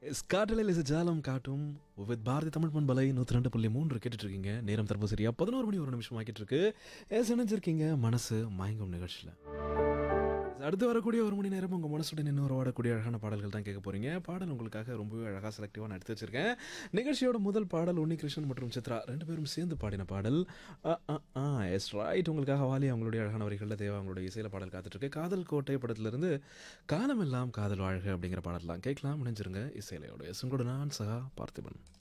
ஸ்காட்டலில் இசை ஜாலம் காட்டும் வித் பாரதி தமிழ் பண்பலை நூற்றி ரெண்டு புள்ளி மூன்று கேட்டுட்டு இருக்கீங்க நேரம் தற்போது சரியா பதினோரு மணி ஒரு நிமிஷம் ஆக்கிட்டு இருக்கு எஸ் இணைஞ்சிருக்கீங்க மனசு மயங்கும் நிகழ்ச்சியில் அடுத்து வரக்கூடிய ஒரு மணி நேரம் உங்கள் மனசுடன் இன்னொரு வாடக்கூடிய அழகான பாடல்கள் தான் கேட்க போறீங்க பாடல் உங்களுக்காக ரொம்பவே அழகாக செலக்டிவாக நான் எடுத்து வச்சிருக்கேன் நிகழ்ச்சியோட முதல் பாடல் உன்னி கிருஷ்ணன் மற்றும் சித்ரா ரெண்டு பேரும் சேர்ந்து பாடின பாடல் எஸ் ரைட் உங்களுக்காக வாலி அவங்களுடைய அழகான வரிகளில் தேவா அவங்களுடைய இசையில பாடல் காத்துட்டு இருக்கு காதல் கோட்டை படத்திலிருந்து காலமெல்லாம் காதல் வாழ்க அப்படிங்கிற பாடலாம் கேட்கலாம் நினைஞ்சிருங்க இசையிலையோட எஸ் உங்களோட நான் சகா பார்த்திபன்